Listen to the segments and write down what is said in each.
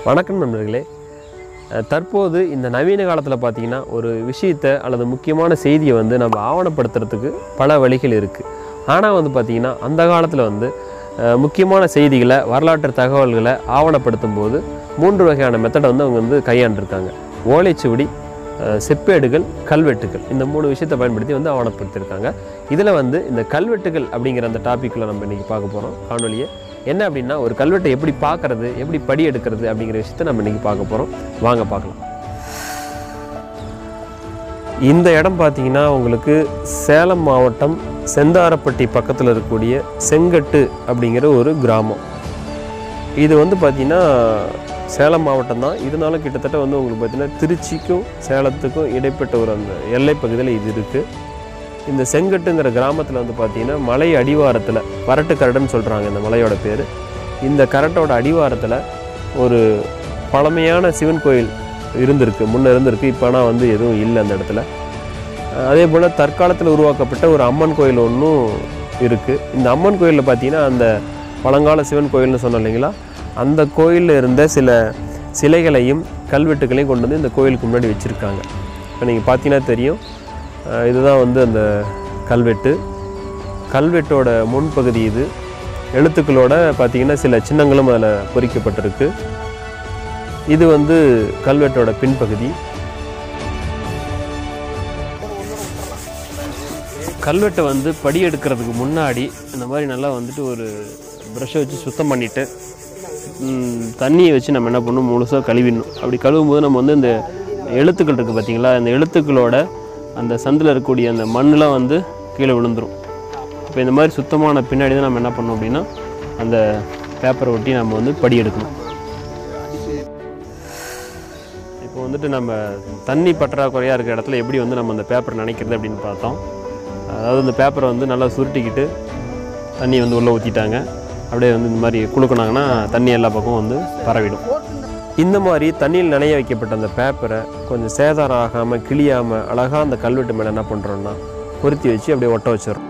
வணக்கம் நண்பர்களே அஹ் தற்போது இந்த நவீன காலத்தில் பார்த்தீங்கன்னா ஒரு விஷயத்தை அல்லது முக்கியமான செய்தியை வந்து நம்ம ஆவணப்படுத்துறதுக்கு பல வழிகள் இருக்குது ஆனால் வந்து பார்த்திங்கன்னா அந்த காலத்தில் வந்து அஹ் முக்கியமான செய்திகளை வரலாற்று தகவல்களை ஆவணப்படுத்தும் போது மூன்று வகையான மெத்தடை வந்து அவங்க வந்து கையாண்டிருக்காங்க ஓலைச்சுவடி அஹ் செப்பேடுகள் கல்வெட்டுகள் இந்த மூணு விஷயத்தை பயன்படுத்தி வந்து ஆவணப்படுத்தியிருக்காங்க இதில் வந்து இந்த கல்வெட்டுகள் அப்படிங்கிற அந்த டாப்பிக்கில் நம்ம இன்றைக்கி பார்க்க போகிறோம் காணொலியை என்ன அப்படின்னா ஒரு கல்வெட்டை எப்படி பார்க்கறது எப்படி படி எடுக்கிறது அப்படிங்கிற விஷயத்தை நம்ம இன்றைக்கி பார்க்க போகிறோம் வாங்க பார்க்கலாம் இந்த இடம் பார்த்தீங்கன்னா உங்களுக்கு சேலம் மாவட்டம் செந்தாரப்பட்டி பக்கத்தில் இருக்கக்கூடிய செங்கட்டு அப்படிங்கிற ஒரு கிராமம் இது வந்து பார்த்திங்கன்னா சேலம் மாவட்டம் தான் இருந்தாலும் கிட்டத்தட்ட வந்து உங்களுக்கு பார்த்திங்கன்னா திருச்சிக்கும் சேலத்துக்கும் இடைப்பட்ட ஒரு அந்த எல்லை பகுதியில் இது இருக்குது இந்த செங்கட்டுங்கிற கிராமத்தில் வந்து பார்த்திங்கன்னா மலை அடிவாரத்தில் வரட்டு கரடுன்னு சொல்கிறாங்க இந்த மலையோட பேர் இந்த கரட்டோட அடிவாரத்தில் ஒரு பழமையான சிவன் கோயில் இருந்திருக்கு முன்ன இருந்திருக்கு இப்போ ஆனால் வந்து எதுவும் இல்லை அந்த இடத்துல அஹ் அதே போல் தற்காலத்தில் உருவாக்கப்பட்ட ஒரு அம்மன் கோயில் ஒன்றும் இருக்குது இந்த அம்மன் கோயிலில் பார்த்தீங்கன்னா அந்த பழங்கால சிவன் கோயில்னு சொன்னோம் இல்லைங்களா அந்த கோயிலில் இருந்த சில சிலைகளையும் கல்வெட்டுகளையும் கொண்டு வந்து இந்த கோயிலுக்கு முன்னாடி வச்சுருக்காங்க இப்போ நீங்கள் பார்த்தீங்கன்னா தெரியும் அஹ் இதுதான் வந்து அந்த கல்வெட்டு கல்வெட்டோட முன்பகுதி இது எழுத்துக்களோட பார்த்தீங்கன்னா சில சின்னங்களும் அதில் பொறிக்கப்பட்டிருக்கு இது வந்து கல்வெட்டோட பின்பகுதி கல்வெட்டை வந்து படி எடுக்கிறதுக்கு முன்னாடி இந்த மாதிரி நல்லா வந்துட்டு ஒரு ப்ரஷ்ஷை வச்சு சுத்தம் பண்ணிவிட்டு தண்ணியை வச்சு நம்ம என்ன பண்ணணும் முழுசாக கழுவிடணும் அப்படி கழுவும் போது நம்ம வந்து இந்த எழுத்துக்கள் இருக்குது பார்த்தீங்களா இந்த எழுத்துக்களோட அந்த சந்தில் இருக்கக்கூடிய அந்த மண்ணெலாம் வந்து கீழே விழுந்துரும் இப்போ இந்த மாதிரி சுத்தமான பின்னாடி தான் நம்ம என்ன பண்ணணும் அப்படின்னா அந்த பேப்பரை ஒட்டி நம்ம வந்து படி எடுக்கணும் இப்போ வந்துட்டு நம்ம தண்ணி பற்றாக்குறையாக இருக்கிற இடத்துல எப்படி வந்து நம்ம அந்த பேப்பர் நினைக்கிறது அப்படின்னு பார்த்தோம் அதாவது இந்த பேப்பரை வந்து நல்லா சுருட்டிக்கிட்டு தண்ணி வந்து உள்ளே ஊற்றிட்டாங்க அப்படியே வந்து இந்த மாதிரி குளுக்குனாங்கன்னா தண்ணி எல்லா பக்கமும் வந்து பரவிடும் இந்த மாதிரி தண்ணியில் நனைய வைக்கப்பட்ட அந்த பேப்பரை கொஞ்சம் சேதாரம் ஆகாமல் கிளியாமல் அழகாக அந்த கல்வெட்டு மேலே என்ன பண்ணுறோன்னா பொருத்தி வச்சு அப்படியே ஒட்ட வச்சிடறோம்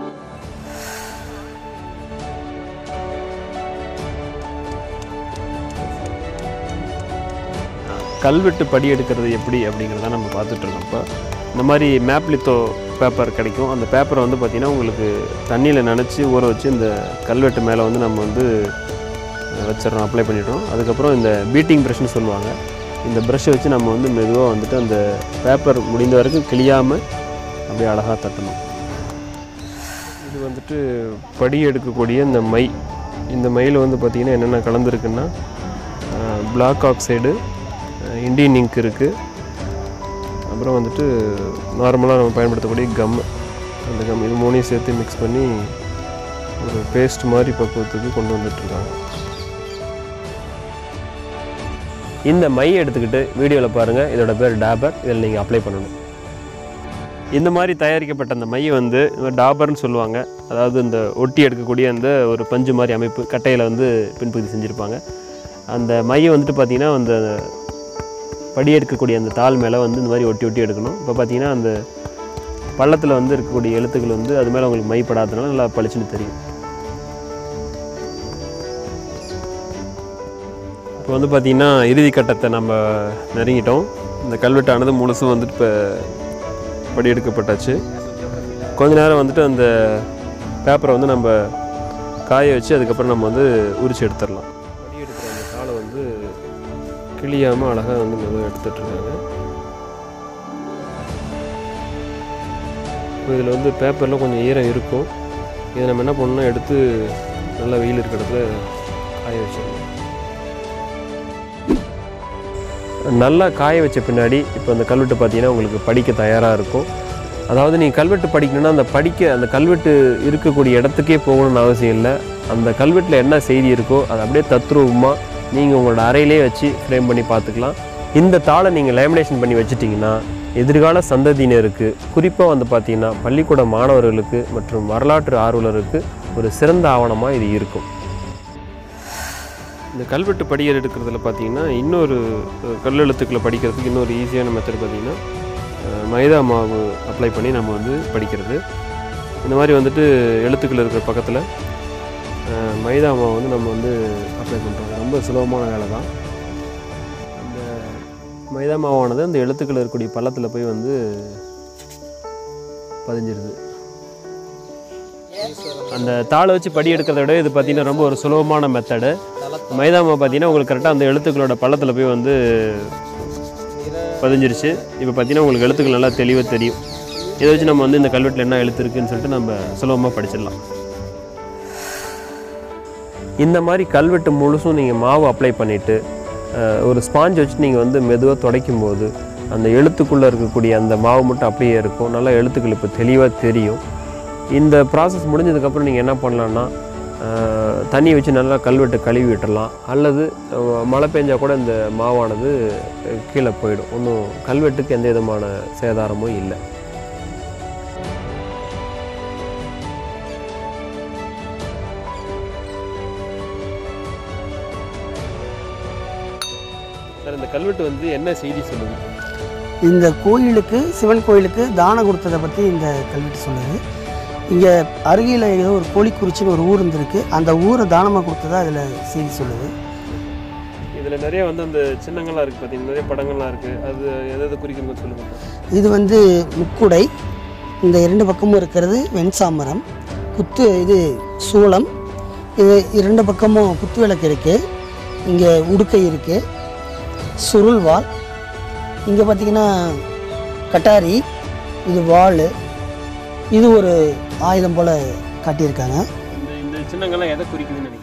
கல்வெட்டு படி எடுக்கிறது எப்படி அப்படிங்கிறத நம்ம பார்த்துட்டு இருக்கோம் இப்போ இந்த மாதிரி மேப்லித்தோ பேப்பர் கிடைக்கும் அந்த பேப்பரை வந்து பார்த்திங்கன்னா உங்களுக்கு தண்ணியில் நனைச்சி ஊற வச்சு இந்த கல்வெட்டு மேலே வந்து நம்ம வந்து அஹ், வச்சிடுறோம் அப்ளை பண்ணிடுறோம் அதுக்கப்புறம் இந்த பீட்டிங் ப்ரஷ்னு சொல்லுவாங்க இந்த ப்ரஷ்ஷை வச்சு நம்ம வந்து மெதுவாக வந்துட்டு அந்த பேப்பர் முடிந்த வரைக்கும் கிளியாமல் அப்படியே அழகாக தட்டணும் இது வந்துட்டு படி எடுக்கக்கூடிய இந்த மை இந்த மையில் வந்து பார்த்திங்கன்னா என்னென்ன கலந்துருக்குன்னா பிளாக் ஆக்சைடு இண்டியன் இங்க் இருக்குது அப்புறம் வந்துட்டு நார்மலாக நம்ம பயன்படுத்தக்கூடிய கம் அந்த கம் இது மூணையும் சேர்த்து மிக்ஸ் பண்ணி ஒரு பேஸ்ட் மாதிரி பக்குவத்துக்கு கொண்டு வந்துட்டுருக்காங்க இந்த மை எடுத்துக்கிட்டு வீடியோவில் பாருங்கள் இதோட பேர் டாபர் இதில் நீங்கள் அப்ளை பண்ணணும் இந்த மாதிரி தயாரிக்கப்பட்ட அந்த மை வந்து டாபர்னு சொல்லுவாங்க அதாவது இந்த ஒட்டி எடுக்கக்கூடிய அந்த ஒரு பஞ்சு மாதிரி அமைப்பு கட்டையில் வந்து பின்பகுதி செஞ்சுருப்பாங்க அந்த மையை வந்துட்டு பார்த்திங்கன்னா அந்த படி எடுக்கக்கூடிய அந்த தாள் மேலே வந்து இந்த மாதிரி ஒட்டி ஒட்டி எடுக்கணும் இப்போ பார்த்தீங்கன்னா அந்த பள்ளத்தில் வந்து இருக்கக்கூடிய எழுத்துக்கள் வந்து அது மேலே உங்களுக்கு மை படாததுனால நல்லா பளிச்சுன்னு தெரியும் இப்போ வந்து பார்த்திங்கன்னா இறுதி கட்டத்தை நம்ம நெருங்கிட்டோம் இந்த கல்வெட்டானது முழுசும் வந்துட்டு இப்போ படி எடுக்கப்பட்டாச்சு கொஞ்ச நேரம் வந்துட்டு அந்த பேப்பரை வந்து நம்ம காய வச்சு அதுக்கப்புறம் நம்ம வந்து உரிச்சு எடுத்துடலாம் படி எடுக்கிற அந்த தாளை வந்து கிளியாமல் அழகாக வந்து மெதுவாக எடுத்துட்ருக்காங்க இப்போ இதில் வந்து பேப்பரில் கொஞ்சம் ஈரம் இருக்கும் இதை நம்ம என்ன பண்ணணும் எடுத்து நல்லா வெயில் இருக்கிற இடத்துல காய வச்சிடணும் நல்லா காய வச்ச பின்னாடி இப்போ அந்த கல்வெட்டு பார்த்தீங்கன்னா உங்களுக்கு படிக்க தயாராக இருக்கும் அதாவது நீங்கள் கல்வெட்டு படிக்கணும்னா அந்த படிக்க அந்த கல்வெட்டு இருக்கக்கூடிய இடத்துக்கே போகணும்னு அவசியம் இல்லை அந்த கல்வெட்டில் என்ன செய்தி இருக்கோ அதை அப்படியே தத்ரூபமாக நீங்கள் உங்களோட அறையிலே வச்சு ஃப்ரேம் பண்ணி பார்த்துக்கலாம் இந்த தாளை நீங்கள் லேமினேஷன் பண்ணி வச்சிட்டிங்கன்னா எதிர்கால சந்ததியினருக்கு குறிப்பாக வந்து பார்த்தீங்கன்னா பள்ளிக்கூட மாணவர்களுக்கு மற்றும் வரலாற்று ஆர்வலருக்கு ஒரு சிறந்த ஆவணமாக இது இருக்கும் இந்த கல்வெட்டு படியல் எடுக்கிறதுல பார்த்தீங்கன்னா இன்னொரு அஹ், கல்லெழுத்துக்களை படிக்கிறதுக்கு இன்னொரு ஈஸியான மெத்தட் பார்த்தீங்கன்னா அஹ், மைதா மாவு அப்ளை பண்ணி நம்ம வந்து படிக்கிறது இந்த மாதிரி வந்துட்டு எழுத்துக்கள் இருக்கிற பக்கத்தில் மைதா மாவு வந்து நம்ம வந்து அப்ளை பண்ணுறோம் ரொம்ப சுலபமான வேலை தான் மைதா மாவானது அந்த எழுத்துக்கள் இருக்கக்கூடிய பள்ளத்தில் போய் வந்து பதிஞ்சிருது அந்த தாளை வச்சு படி எடுக்கிறத விட இது பார்த்தீங்கன்னா ரொம்ப ஒரு சுலபமான மெத்தடு மைதா மாவு பார்த்தீங்கன்னா உங்களுக்கு கரெக்டாக அந்த எழுத்துக்களோட பள்ளத்தில் போய் வந்து பதிஞ்சிருச்சு இப்போ பார்த்தீங்கன்னா உங்களுக்கு எழுத்துக்கள் நல்லா தெளிவாக தெரியும் இதை வச்சு நம்ம வந்து இந்த கல்வெட்டில் என்ன எழுத்து இருக்குன்னு சொல்லிட்டு நம்ம சுலபமாக படிச்சிடலாம் இந்த மாதிரி கல்வெட்டு முழுசும் நீங்கள் மாவு அப்ளை பண்ணிவிட்டு ஒரு ஸ்பாஞ்ச் வச்சு நீங்கள் வந்து மெதுவாக துடைக்கும் போது அந்த எழுத்துக்குள்ளே இருக்கக்கூடிய அந்த மாவு மட்டும் அப்படியே இருக்கும் நல்லா எழுத்துக்கள் இப்போ தெளிவாக தெரியும் இந்த ப்ராசஸ் முடிஞ்சதுக்கப்புறம் நீங்கள் என்ன பண்ணலான்னா அஹ், தண்ணி வச்சு நல்லா கல்வெட்டு கழுவி விட்டுறலாம் அல்லது அஹ், மழை பெஞ்சா கூட இந்த மாவானது அஹ், கீழே போயிடும் ஒன்றும் கல்வெட்டுக்கு எந்த விதமான சேதாரமும் இல்லை சார் இந்த கல்வெட்டு வந்து என்ன செய்தி சொல்லுது இந்த கோயிலுக்கு சிவன் கோயிலுக்கு தானம் கொடுத்ததை பற்றி இந்த கல்வெட்டு சொல்லுது இங்கே அருகில் ஏதோ ஒரு கோழிக்குறிச்சின்னு ஒரு ஊர் இருந்திருக்கு அந்த ஊரை தானமாக கொடுத்ததா அதில் செய்தி சொல்லுது இதில் நிறைய வந்து அந்த சின்னங்கள்லாம் இருக்குது பார்த்தீங்கன்னா நிறைய படங்கள்லாம் இருக்குது அது எதை எதை குறிக்கணும்னு சொல்லுங்கள் இது வந்து முக்குடை இந்த இரண்டு பக்கமும் இருக்கிறது வெண்சாமரம் குத்து இது சூளம் இது இரண்டு பக்கமும் குத்து விளக்கு இருக்குது இங்கே உடுக்கை இருக்குது சுருள்வாள் இங்கே பார்த்தீங்கன்னா கட்டாரி இது வாள் இது ஒரு ஆயுதம் போல் காட்டியிருக்காங்க இந்த இந்த சின்னங்கள்லாம் எதை குறிக்குதுன்னு நினைக்கிறீங்க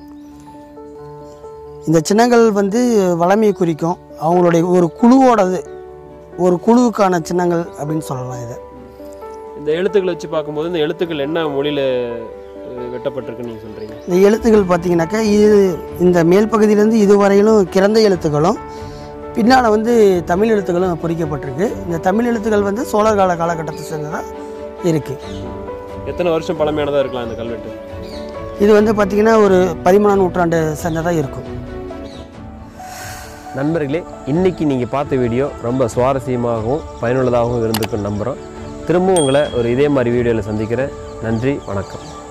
இந்த சின்னங்கள் வந்து வளமையை குறிக்கும் அவங்களுடைய ஒரு குழுவோடது ஒரு குழுவுக்கான சின்னங்கள் அப்படின்னு சொல்லலாம் இதை இந்த எழுத்துக்களை வச்சு பார்க்கும்போது இந்த எழுத்துக்கள் என்ன மொழியில் வெட்டப்பட்டிருக்குன்னு நீங்கள் சொல்கிறீங்க இந்த எழுத்துக்கள் பார்த்தீங்கன்னாக்கா இது இந்த மேல் பகுதியிலேருந்து இதுவரையிலும் கிறந்த எழுத்துக்களும் பின்னால் வந்து தமிழ் எழுத்துக்களும் பொறிக்கப்பட்டிருக்கு இந்த தமிழ் எழுத்துக்கள் வந்து சோழர் கால காலகட்டத்தை சேர்ந்ததாக இருக்குது எத்தனை வருஷம் பழமையானதாக இருக்கலாம் இந்த கல்வெட்டு இது வந்து பார்த்திங்கன்னா ஒரு பதிமூணாம் நூற்றாண்டு சேர்ந்ததாக இருக்கும் நண்பர்களே இன்னைக்கு நீங்கள் பார்த்த வீடியோ ரொம்ப சுவாரஸ்யமாகவும் பயனுள்ளதாகவும் இருந்திருக்குன்னு நம்புகிறோம் திரும்பவும் உங்களை ஒரு இதே மாதிரி வீடியோவில் சந்திக்கிறேன் நன்றி வணக்கம்